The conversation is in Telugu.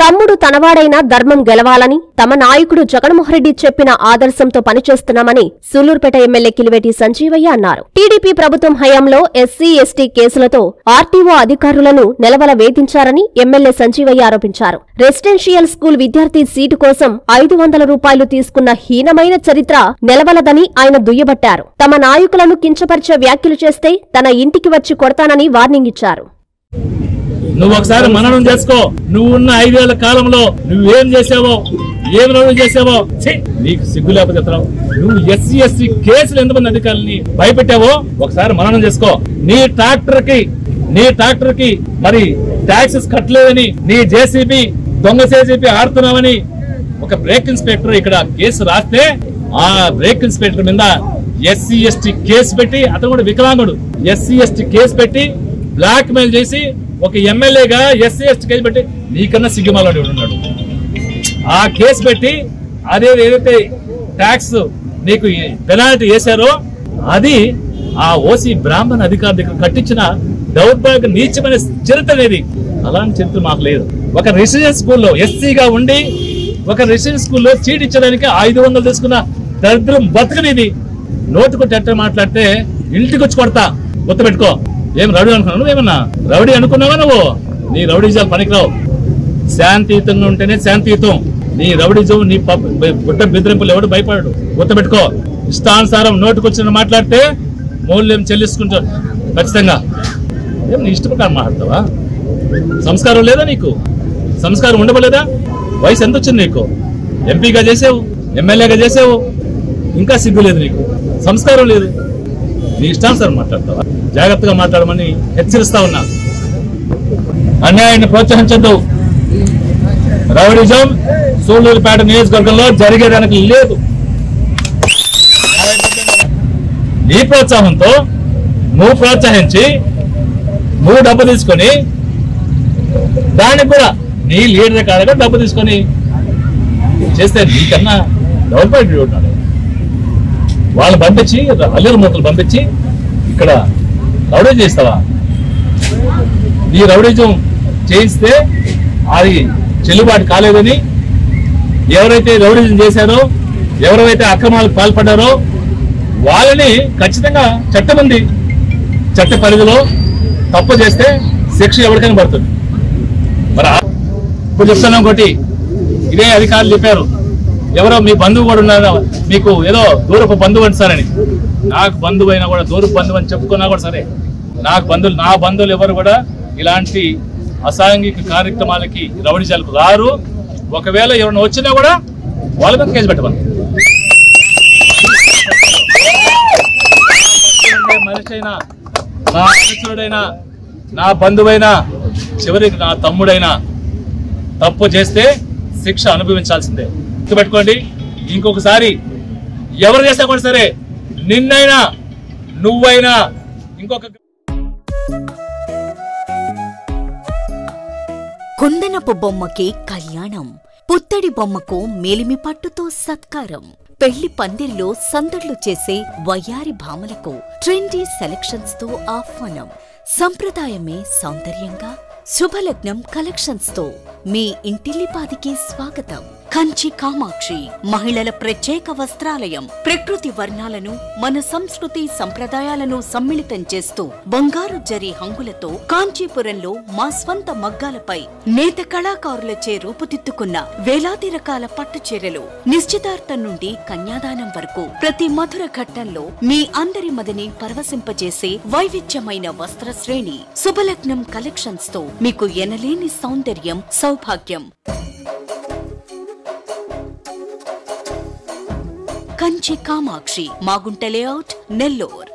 తమ్ముడు తనవాడైన ధర్మం గెలవాలని తమ నాయకుడు జగన్మోహన్రెడ్డి చెప్పిన ఆదర్శంతో పనిచేస్తున్నామని సూలూరుపేట ఎమ్మెల్యే కిలివేటి సంజీవయ్య అన్నారు టీడీపీ ప్రభుత్వం హయాంలో ఎస్సీ ఎస్టీ కేసులతో ఆర్టీఓ అధికారులను నెలవల వేధించారని ఎమ్మెల్యే సంజీవయ్య ఆరోపించారు రెసిడెన్షియల్ స్కూల్ విద్యార్థి సీటు కోసం ఐదు వందల రూపాయలు తీసుకున్న హీనమైన చరిత్ర నెలవలదని ఆయన దుయ్యబట్టారు తమ నాయకులను కించపరిచే వ్యాఖ్యలు చేస్తే తన ఇంటికి వచ్చి కొడతానని వార్నింగ్ ఇచ్చారు నువ్వు ఒకసారి మననం చేసుకో నువ్వు ఉన్న ఐదేళ్ల కాలంలో నువ్వేం చేసావో ఏం రౌడీ చేసావో ఛీ, నీకు సిగ్గు లేకపోతే చెప్తున్నావు నువ్వు ఎస్సీ ఎస్సీ కేసులు ఎంతమంది అధికారులని భయపెట్టావో ఒకసారి మననం చేసుకో నీ ట్రాక్టర్ కి నీ ట్రాక్టర్ కి మరి ట్యాక్సెస్ కట్టలేదని నీ జేసీబీ దొంగ జేసీబీ ఆడుతున్నావని ఒక బ్రేక్ ఇన్స్పెక్టర్ ఇక్కడ కేసు రాస్తే ఆ బ్రేక్ ఇన్స్పెక్టర్ మీద ఎస్సీ ఎస్టీ కేసు పెట్టి అతను కూడా వికలాంగుడు ఎస్సీ ఎస్టీ కేసు పెట్టి బ్లాక్ మెయిల్ చేసి ఒక ఎమ్మెల్యేగా ఎస్సీ ఎస్టీ కేసు పెట్టి నీకన్నా సిగ్గుమాలని ఉన్నాడు ఆ కేసు పెట్టి అదే ఏదైతే ట్యాక్స్ నీకు పెనాల్టీ వేశారో అది ఆ ఓసీ బ్రాహ్మణ అధికారి దగ్గర కట్టించిన దౌర్భాగ్య నీచమైన చరిత్ర అనేది అలాంటి చరిత్ర మాకు లేదు ఒక రెసిడెన్స్ స్కూల్లో ఎస్సీగా ఉండి ఒక రెసిడెన్స్ స్కూల్లో చీట్ ఇచ్చడానికి ఐదు వందలు తీసుకున్న దరిద్రం బతకనిది నోటుకు ఎట్ట మాట్లాడితే ఇంటికి వచ్చి కొడతా గుర్తుపెట్టుకో ఏం రౌడీ అనుకున్నావు నువ్వేమన్నా రౌడీ అనుకున్నావా నువ్వు నీ రౌడీజాలు పనికిరావు శాంతియుతంగా ఉంటేనే శాంతియుతం నీ రౌడిజం నీ పబ్- గుడ్డ బెదిరింపులు ఎవడు భయపడడు గుర్తుపెట్టుకో ఇష్టానుసారం నోటుకొచ్చిన మాట్లాడితే మూల్యం చెల్లించుకుంటాడు ఖచ్చితంగా ఏం నీ ఇష్ట ప్రకారం మాట్లాడతావా సంస్కారం లేదా నీకు సంస్కారం ఉండబలేదా వయసు ఎంత వచ్చింది నీకు ఎంపీగా చేసావు ఎమ్మెల్యేగా చేసావు ఇంకా సిగ్గు లేదు నీకు సంస్కారం లేదు నీ ఇష్టానుసారం మాట్లాడతావా జాగ్రత్తగా మాట్లాడమని హెచ్చరిస్తా ఉన్నా అన్యాయాన్ని ప్రోత్సహించద్దు రౌడిజం సూళ్లూరుపేట నియోజకవర్గంలో జరిగేదానికి లేదు నీ ప్రోత్సాహంతో నువ్వు ప్రోత్సహించి నువ్వు డబ్బు తీసుకొని దానికి కూడా నీ లీడర్ కాడగా డబ్బు తీసుకొని చేస్తే నీకన్నా డెవలప్మెంట్ ఉన్నాడు వాళ్ళు పంపించి అల్లూరు మూతలు పంపించి ఇక్కడ రౌడీ చేస్తావా ఈ రౌడీజం చేయిస్తే అది చెల్లుబాటు కాలేదని ఎవరైతే రౌడీజం చేశారో ఎవరైతే అక్రమాలకు పాల్పడ్డారో వాళ్ళని ఖచ్చితంగా చట్టం ఉంది చట్ట పరిధిలో తప్పు చేస్తే శిక్ష ఎవరికైనా పడుతుంది మరి ఆ- ఇప్పుడు చెప్తున్నాం ఒకటి ఇదే అధికారులు చెప్పారు ఎవరో మీ బంధువు కూడా ఉన్నారు మీకు ఏదో దూరపు బంధువు అని సారని నాకు బంధువు అయినా కూడా దూరపు బంధువు అని చెప్పుకున్నా కూడా సరే నాకు బంధువులు నా బంధువులు ఎవరు కూడా ఇలాంటి అసాంఘిక కార్యక్రమాలకి రౌడిజాలకు రారు ఒకవేళ ఎవరైనా వచ్చినా కూడా వాళ్ళ మీద కేసు పెట్టమని మనిషి అయినా నా అనుచరుడైనా నా బంధువైనా చివరికి నా తమ్ముడైనా తప్పు చేస్తే శిక్ష అనుభవించాల్సిందే గుర్తుపెట్టుకోండి ఇంకొకసారి ఎవరు చేసినా కూడా సరే నిన్నైనా నువ్వైనా ఇంకొక కుందనపు బొమ్మకి కళ్యాణం పుత్తడి బొమ్మకు మేలిమి పట్టుతో సత్కారం పెళ్లి పందిరిలో సందడ్లు చేసే వయ్యారి భామలకు ట్రెండీ సెలక్షన్స్ తో ఆహ్వానం సంప్రదాయమే సౌందర్యంగా శుభలగ్నం కలెక్షన్స్ తో మీ ఇంటిల్లిపాదికి స్వాగతం కంచి కామాక్షి మహిళల ప్రత్యేక వస్త్రాలయం ప్రకృతి వర్ణాలను మన సంస్కృతి సంప్రదాయాలను సమ్మిళితం చేస్తూ బంగారు జరి హంగులతో కాంచీపురంలో మా స్వంత మగ్గాలపై నేత కళాకారులచే రూపుదిద్దుకున్న వేలాది రకాల పట్టు చీరలు నిశ్చితార్థం నుండి కన్యాదానం వరకు ప్రతి మధుర ఘట్టంలో మీ అందరి మదిని పరవశింపజేసే వైవిధ్యమైన వస్త్ర శ్రేణి శుభలగ్నం కలెక్షన్స్ తో మీకు ఎనలేని సౌందర్యం సౌభాగ్యం కంచి కామాక్షి మాగుంట లేఅవుట్ నెల్లూర్